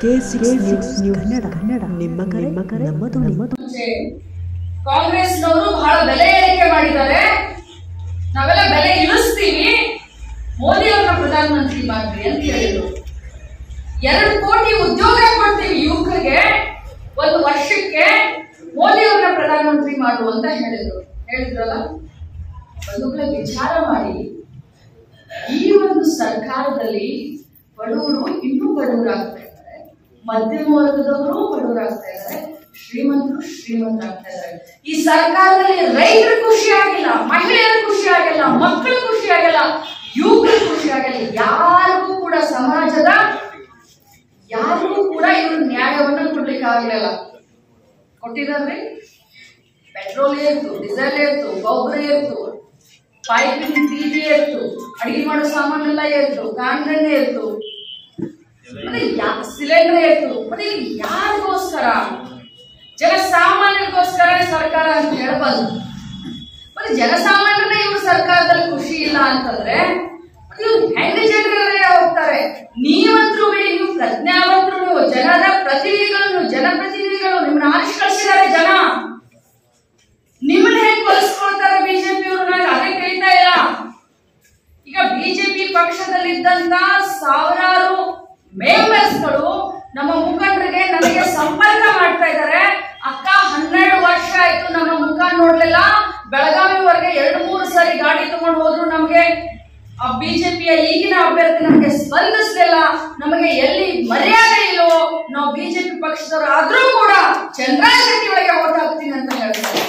K six news Kannada Kannada ನಿಮ್ಮ ಕರೆ ನಿಮ್ಮ ಕರೆ ನಮ್ಮದು ನಮ್ಮದು ಮುಂಚೆ ಕಾಂಗ್ರೆಸ್ನವರು ಬಹಳ ಬೆಲೆ ಏರಿಕೆ ಮಾಡಿದ್ದಾರೆ ನಾವೆಲ್ಲ ಬೆಲೆ ಇಳಿಸ್ತೀವಿ ಮೋದಿ ಅವ್ರನ್ನ ಪ್ರಧಾನಮಂತ್ರಿ ಮಾಡ್ರಿ ಅಂತ ಹೇಳಿದ್ರು ಎರಡು ಕೋಟಿ ಉದ್ಯೋಗ ಕೊಡ್ತೀವಿ ಯುವಕರಿಗೆ ಒಂದು ವರ್ಷಕ್ಕೆ ಮೋದಿ ಅವ್ರನ್ನ ಪ್ರಧಾನಮಂತ್ರಿ ಮಾಡು ಅಂತ ಹೇಳಿದ್ರು ಹೇಳಿದ್ರಲ್ಲ ಬಂಧುಗಳೇ ವಿಚಾರ ಮಾಡಿ ಈ ಒಂದು ಸರ್ಕಾರದಲ್ಲಿ ಬಡವರು ಇನ್ನೂ ಬಡವರಾಗ್ತಾ ಇದ್ದಾರೆ ಮಧ್ಯಮ ವರ್ಗದವರು ಬಡವರಾಗ್ತಾ ಇದ್ದಾರೆ ಶ್ರೀಮಂತರು ಶ್ರೀಮಂತರಾಗ್ತಾ ಇದ್ದಾರೆ ಈ ಸರ್ಕಾರದಲ್ಲಿ ರೈತರು ಖುಷಿ ಆಗಿಲ್ಲ ಮಹಿಳೆಯರು ಖುಷಿ ಆಗಿಲ್ಲ ಮಕ್ಕಳು ಖುಷಿ ಆಗಿಲ್ಲ ಯುವಕರು ಖುಷಿ ಆಗಿಲ್ಲ ಯಾರಿಗೂ ಕೂಡ ಸಮಾಜದ ಯಾರಿಗೂ ಕೂಡ ಇವರು ನ್ಯಾಯವನ್ನು ಕೊಡ್ಲಿಕ್ಕೆ ಆಗಿರಲ್ಲ ಕೊಟ್ಟಿದಾರ್ರಿ ಪೆಟ್ರೋಲ್ ಏರ್ತು ಡೀಸೆಲ್ ಏರ್ತು ಗೊಬ್ಬರ ಏರ್ತು ಪೈಪಿನ ಟಿವಿ ಏರ್ತು ಅಡಿಗೆ ಮಾಡೋ ಸಾಮಾನೆಲ್ಲ ಏರ್ತು ಕಾಂಗಣ್ಣೆ ಏರ್ತು ಮತ್ತೆ ಯಾ- ಸಿಲಿಂಡರ್ ಏರ್ತು ಮತ್ತೆ ಇದು ಯಾರಿಗೋಸ್ಕರ ಜನಸಾಮಾನ್ಯರಿಗೋಸ್ಕರ ಸರ್ಕಾರ ಅಂತ ಹೇಳ್ಬಾರ್ದು ಮತ್ತೆ ಜನಸಾಮಾನ್ಯರೇ ಇವ್ರ ಸರ್ಕಾರದಲ್ಲಿ ಖುಷಿ ಇಲ್ಲ ಅಂತಂದ್ರೆ ಮತ್ತೆ ಇವ್ರು ಹೆಂಗ್ ಜನರೇ ಹೋಗ್ತಾರೆ ನೀವಂತರೂ ಬಿಡಿ ನೀವು ಪ್ರಜ್ಞಾವಂತರು ನೀವು ಜನರ ಪ್ರತಿನಿಧಿಗಳು ನೀವು ಜನಪ್ರತಿನಿಧಿಗಳು ನಿಮ್ಮನ್ನ ಆರಿಸಿ ಕಳಿಸಿದ್ದಾರೆ ಜನ ನಿಮ್ಮನ್ನ ಹೆಂಗ್ ಬಳಸ್ಕೊಳ್ತಾರೆ ಬಿಜೆಪಿ ಅವರು ನಾನು ಅದೇ ಕೇಳ್ತಾ ಇಲ್ಲ ಈಗ ಬಿಜೆಪಿ ಪಕ್ಷದಲ್ಲಿದ್ದಂತ ಸಾವಿರಾರು ಮೆಂಬರ್ಸ್ಗಳು ನಮ್ಮ ಮುಖಂಡರಿಗೆ ನನಗೆ ಸಂಪರ್ಕ ಮಾಡ್ತಾ ಇದ್ದಾರೆ ಅಕ್ಕ ಹನ್ನೆರಡು ವರ್ಷ ಆಯ್ತು ನಮ್ಮ ಮುಖ ನೋಡ್ಲಿಲ್ಲ ಬೆಳಗಾವಿವರೆಗೆ ಎರಡು ಮೂರು ಸರಿ ಗಾಡಿ ತಗೊಂಡು ಹೋದ್ರು ನಮಗೆ ಆ ಬಿಜೆಪಿಯ ಈಗಿನ ಅಭ್ಯರ್ಥಿ ನಮಗೆ ಸ್ಪಂದಿಸಲಿಲ್ಲ ನಮಗೆ ಎಲ್ಲಿ ಮರ್ಯಾದೆ ಇಲ್ಲವೋ ನಾವು ಬಿಜೆಪಿ ಪಕ್ಷದವರು ಆದ್ರೂ ಕೂಡ ಚಂದ್ರಾ ಶೆಟ್ಟಿ ಒಳಗೆ ಓಟ್ ಹಾಕ್ತೀನಿ ಅಂತ ಹೇಳ್ತಾರೆ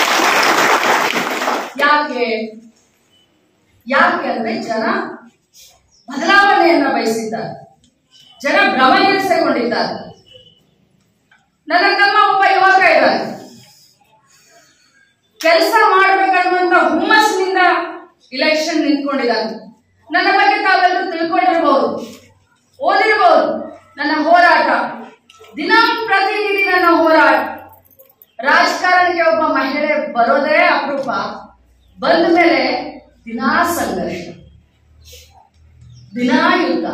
ಯಾಕೆ ಯಾಕೆ ಅಂದ್ರೆ ಜನ ಬದಲಾವಣೆಯನ್ನ ಬಯಸಿದ್ದಾರೆ ಜನ ಭ್ರಮನಿರಸೆಗೊಂಡಿದ್ದಾರೆ ನನ್ನ ತಮ್ಮ ಒಬ್ಬ ಯುವಕ ಇದ್ದಾನೆ ಕೆಲಸ ಮಾಡ್ಬೇಕನ್ನುವಂತ ಹುಮ್ಮಸ್ಸಿನಿಂದ ಇಲೆಕ್ಷನ್ ನಿಂತ್ಕೊಂಡಿದ್ದಾನೆ ನನ್ನ ಬಗ್ಗೆ ತಾವೆಲ್ಲರೂ ತಿಳ್ಕೊಂಡಿರ್ಬಹುದು ಓದಿರ್ಬಹುದು ನನ್ನ ಹೋರಾಟ ದಿನ ಪ್ರತಿನಿಧಿ ನನ್ನ ಹೋರಾಟ ರಾಜಕಾರಣಕ್ಕೆ ಒಬ್ಬ ಮಹಿಳೆ ಬರೋದೇ ಅಪರೂಪ ಬಂದ ಮೇಲೆ ದಿನಾ ಸಂಘರ್ಷ ದಿನಾ ಯುದ್ಧ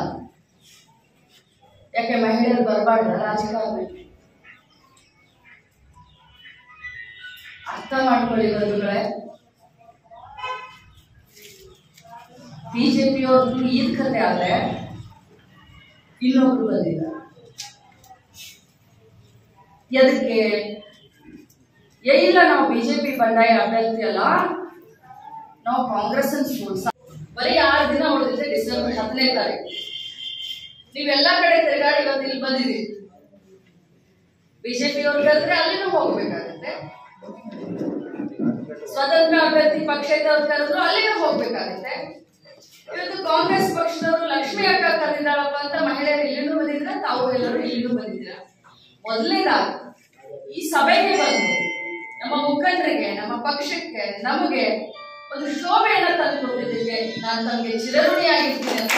ಯಾಕೆ ಮಹಿಳೆಯರು ಬರಬಾರ್ದ ರಾಜಕಾರಣಕ್ಕೆ ಅರ್ಥ ಮಾಡ್ಕೊಳ್ಳಿ ಬಂಧುಗಳೇ ಬಿಜೆಪಿ ಅವ್ರದ್ದು ಈದ್ ಕತೆ ಆದ್ರೆ ಇನ್ನೊಬ್ರು ಬಂದಿದ್ದಾರೆ ಎದಕ್ಕೆ ಏ ಇಲ್ಲ ನಾವು ಬಿಜೆಪಿ ಬಂಡಾಯ ಅಭ್ಯರ್ಥಿ ಅಲ್ಲ ನಾವು ಕಾಂಗ್ರೆಸ್ ಸ್ಕೂಲ್ಸ್ ಬರೀ ಆರು ದಿನ ಉಳಿದಿದೆ ಡಿಸೆಂಬರ್ ಹತ್ತನೇ ತಾರೀಕು ನೀವೆಲ್ಲ ಕಡೆ ತಿರುಗಾಡಿ ಇವತ್ತು ಇಲ್ಲಿ ಬಂದಿದ್ದೀರಿ ಬಿಜೆಪಿ ಅವ್ರು ಕರೆದ್ರೆ ಅಲ್ಲಿನೂ ಹೋಗ್ಬೇಕಾಗತ್ತೆ ಸ್ವತಂತ್ರ ಅಭ್ಯರ್ಥಿ ಪಕ್ಷದವ್ರು ಕರೆದ್ರು ಅಲ್ಲಿನೂ ಹೋಗ್ಬೇಕಾಗತ್ತೆ ಇವತ್ತು ಕಾಂಗ್ರೆಸ್ ಪಕ್ಷದವರು ಲಕ್ಷ್ಮಿ ಅಕ್ಕ ಕರೆದಿದ್ದಾಳಪ್ಪ ಅಂತ ಮಹಿಳೆಯರು ಇಲ್ಲಿನೂ ಬಂದಿದ್ರ ತಾವು ಎಲ್ಲರೂ ಇಲ್ಲಿನೂ ಬಂದಿದ್ದೀರಾ ಮೊದಲನೇದಾಗಿ ಈ ಸಭೆಗೆ ಬಂದು ನಮ್ಮ ಮುಖಂಡರಿಗೆ ನಮ್ಮ ಪಕ್ಷಕ್ಕೆ ನಮಗೆ ಒಂದು ಶೋಭೆಯನ್ನ ತಂದು ಕೊಟ್ಟಿದ್ದಕ್ಕೆ ನಾನು ತಮಗೆ ಚಿರಋಣಿಯಾಗಿರ್ತೀನಿ ಅಂತ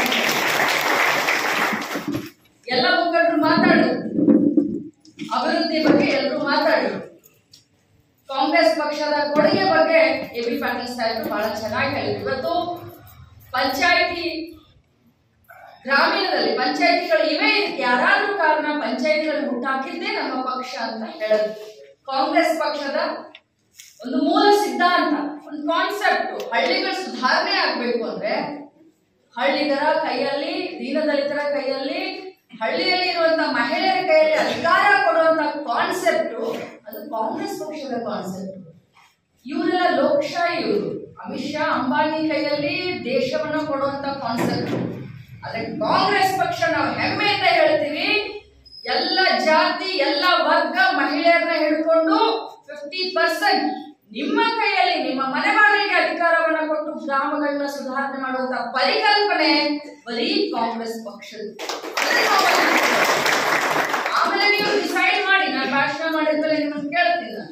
ಎಲ್ಲ ಮುಖಂಡರು ಮಾತಾಡು ಅಭಿವೃದ್ಧಿ ಬಗ್ಗೆ ಎಲ್ಲರೂ ಮಾತಾಡು ಕಾಂಗ್ರೆಸ್ ಪಕ್ಷದ ಕೊಡುಗೆ ಬಗ್ಗೆ ಎ ಬಿ ಪಾಟೀಲ್ ಸಾಹೇಬರು ಬಹಳ ಚೆನ್ನಾಗಿ ಹೇಳಿದ್ರು ಇವತ್ತು ಪಂಚಾಯಿತಿ ಗ್ರಾಮೀಣದಲ್ಲಿ ಪಂಚಾಯಿತಿಗಳು ಇವೆ ಇದಕ್ಕೆ ಯಾರಾದ್ರೂ ಕಾರಣ ಪಂಚಾಯಿತಿಗಳು ಹುಟ್ಟಾಕಿದ್ದೇ ನಮ್ಮ ಪಕ್ಷ ಅಂತ ಹೇಳೋದು ಕಾಂಗ್ರೆಸ್ ಪಕ್ಷದ ಒಂದು ಮೂಲ ಸಿದ್ಧಾಂತ ಒಂದು ಕಾನ್ಸೆಪ್ಟ್ ಹಳ್ಳಿಗಳು ಸುಧಾರಣೆ ಆಗ್ಬೇಕು ಅಂದ್ರೆ ಹಳ್ಳಿಗರ ಕೈಯಲ್ಲಿ ದೀನದಲಿತರ ಕೈಯಲ್ಲಿ ಹಳ್ಳಿಯಲ್ಲಿ ಇರುವಂತ ಮಹಿಳೆಯರ ಕೈಯಲ್ಲಿ ಅಧಿಕಾರ ಕೊಡುವಂತ ಕಾನ್ಸೆಪ್ಟ್ ಅದು ಕಾಂಗ್ರೆಸ್ ಪಕ್ಷದ ಕಾನ್ಸೆಪ್ಟ್ ಇವರೆಲ್ಲ ಲೋಕಶಾಹಿ ಇವರು ಅಮಿತ್ ಶಾ ಅಂಬಾನಿ ಕೈಯಲ್ಲಿ ದೇಶವನ್ನ ಕೊಡುವಂತ ಕಾನ್ಸೆಪ್ಟ್ ಅದಕ್ಕೆ ಕಾಂಗ್ರೆಸ್ ಪಕ್ಷ ನಾವು ಹೆಮ್ಮೆಯಿಂದ ಹೇಳ್ತೀವಿ ಎಲ್ಲ ಜಾತಿ ಎಲ್ಲ ವರ್ಗ ಮಹಿಳೆಯರನ್ನ ಹಿಡ್ಕೊಂಡು ಫಿಫ್ಟಿ ಪರ್ಸೆಂಟ್ ನಿಮ್ಮ ಕೈಯಲ್ಲಿ ನಿಮ್ಮ ಮನೆ ಬಾಗಿಲಿಗೆ ಅಧಿಕಾರವನ್ನ ಕೊಟ್ಟು ಗ್ರಾಮಗಳನ್ನ ಸುಧಾರಣೆ ಮಾಡುವಂತ ಪರಿಕಲ್ಪನೆ ಬರೀ ಕಾಂಗ್ರೆಸ್ ಪಕ್ಷದ ಅದನ್ನ ನಾವು ಅನುಸರಿಸ್ಬೇಕು. ಆಮೇಲೆ ನೀವು ಡಿಸೈಡ್ ಮಾಡಿ ನಾನು ಭಾಷಣ ಮಾಡಿದ್ಮೇಲೆ ನಿಮ್ಮನ್ನು ಕೇಳ್ತೀನಿ ನಾನು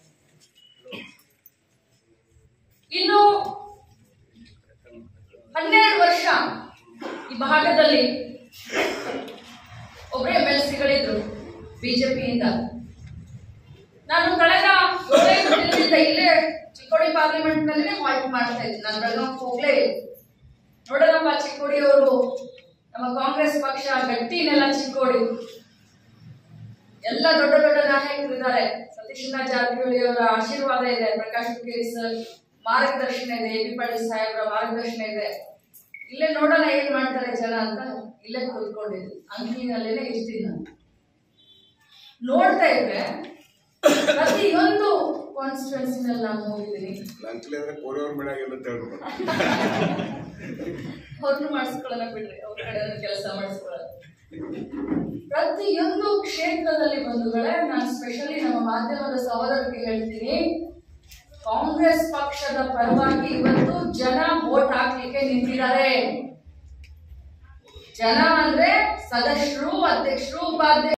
ಇನ್ನು ಹನ್ನೆರಡು ವರ್ಷ ಈ ಭಾಗದಲ್ಲಿ ಒಬ್ಬರೇ ಎಂ ಎಲ್ ಸಿಗಳಿದ್ರು ಬಿಜೆಪಿಯಿಂದ ನಾನು ಕಳೆದ ಏಳೈದು ದಿನದಿಂದ ಇಲ್ಲೇ ಚಿಕ್ಕೋಡಿ ಪಾರ್ಲಿಮೆಂಟ್ ನಲ್ಲಿ ವಾಯ್ಟ್ ಮಾಡ್ತಾ ಇದ್ದೆ ನಾನು ಬೆಳಗಾವಿಗೆ ಹೋಗ್ಲೇ ಇಲ್ಲ ನೋಡೋಣಪ್ಪ ಚಿಕ್ಕೋಡಿ ಅವರು ನಮ್ಮ ಕಾಂಗ್ರೆಸ್ ಪಕ್ಷ ಗಟ್ಟಿನೆಲ್ಲ ಚಿಕ್ಕೋಡಿ ಎಲ್ಲ ದೊಡ್ಡ ದೊಡ್ಡ ನಾಯಕರಿದ್ದಾರೆ ಸತೀಶ್ನ ಜಾರಕಿಹೊಳಿ ಅವರ ಆಶೀರ್ವಾದ ಇದೆ ಪ್ರಕಾಶ್ ಹುಕ್ಕೇರಿ ಸರ್ ಮಾರ್ಗದರ್ಶನ ಇದೆ ಎ ಬಿ ಪಾಟೀಲ್ ಸಾಹೇಬ್ರ ಮಾರ್ಗದರ್ಶನ ಇದೆ ಇಲ್ಲೇ ನೋಡೋಣ ಏನ್ ಮಾಡ್ತಾರೆ ಜನ ಅಂತ ಇಲ್ಲೇ ಕೂತ್ಕೊಂಡಿದ್ದು ಅಂಕಿನಲ್ಲೇನೆ ಇರ್ತೀನಿ ನಾನು ನೋಡ್ತಾ ಇದ್ರೆ ಪ್ರತಿಯೊಂದು ಕಾನ್ಸ್ಟಿಟ್ಯೂನ್ಸಿನಲ್ಲಿ ನಾನು ಹೋಗಿದ್ದೀನಿ ಲಂಚ್ಲಿ ಅಂದ್ರೆ ಕೋರಿ ಅವ್ರ ಮನೆ ಆಗಿಲ್ಲ ಅಂತ ಹೇಳ್ಬೇಕು ಅವ್ರನ್ನು ಮಾಡಿಸ್ಕೊಳ್ಳೋಣ ಬಿಡ್ರಿ ಅವ್ರ ಕಡೆ ಕೆಲಸ ಮಾಡಿಸ್ಕೊಳ್ಳೋಣ ಪ್ರತಿಯೊಂದು ಕ್ಷೇತ್ರದಲ್ಲಿ ಬಂಧುಗಳೇ ನಾನು ಸ್ಪೆಷಲಿ ನಮ್ಮ ಮಾಧ್ಯಮದ ಸಹೋದರರಿಗೆ ಹೇಳ್ತೀನಿ ಕಾಂಗ್ರೆಸ್ ಪಕ್ಷದ ಪರವಾಗಿ ಇವತ್ತು ಜನ ವೋಟ್ ಹಾಕ್ಲಿಕ್ಕೆ ನಿಂತಿದ್ದಾರೆ ಜನ ಅಂದ್ರೆ ಸದಸ್ಯರು ಅಧ್ಯಕ್ಷರು ಉಪಾಧ್ಯಕ್ಷರು